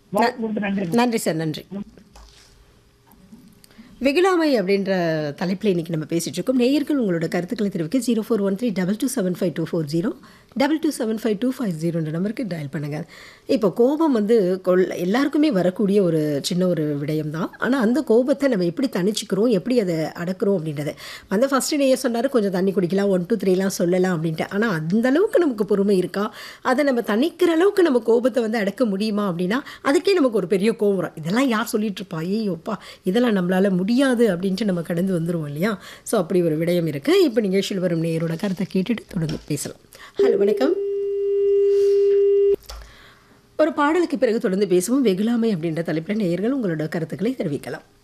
வாய்ப்பு கொடுத்து நன்றி நன்றி சார் நன்றி வெகுளாமை அப்படின்ற தலைப்பில் இன்றைக்கி நம்ம பேசிகிட்டு இருக்கோம் நேயர்கள் உங்களோட கருத்துக்களை தெரிவிக்க zero four one three double two seven five two four zero double two seven five two five ஜீரோன்ற நம்பருக்கு டயல் பண்ணுங்கள் இப்போ கோபம் வந்து கொள் எல்லாருக்குமே வரக்கூடிய ஒரு சின்ன ஒரு விடயம் தான் ஆனால் அந்த கோபத்தை நம்ம எப்படி தணிச்சுக்கிறோம் எப்படி அதை அடக்குறோம் அப்படின்றது வந்து ஃபஸ்ட்டு நேயர் சொன்னார் கொஞ்சம் தண்ணி குடிக்கலாம் ஒன் டூ த்ரீலாம் சொல்லலாம் அப்படின்ட்டு ஆனால் அந்த அளவுக்கு நமக்கு பொறுமை இருக்கா அதை நம்ம தணிக்கிற அளவுக்கு நம்ம கோபத்தை வந்து அடக்க முடியுமா அப்படின்னா அதுக்கே நமக்கு ஒரு பெரிய கோபம் வரும் இதெல்லாம் யார் சொல்லிட்டு இருப்பா ஐயோப்பா இதெல்லாம் நம்மளால முடியாது அப்படின்ட்டு நம்ம கடந்து வந்துருவோம் இல்லையா ஸோ அப்படி ஒரு விடயம் இருக்குது இப்போ நிகழ்ச்சியில் வரும் நேயரோட கருத்தை கேட்டுட்டு தொடர்ந்து பேசலாம் ஹலோ வணக்கம் ஒரு பாடலுக்கு பிறகு தொடர்ந்து பேசுவோம் வெகுளாமை அப்படின்ற தலைப்பில் நேயர்கள் உங்களோட கருத்துக்களை தெரிவிக்கலாம்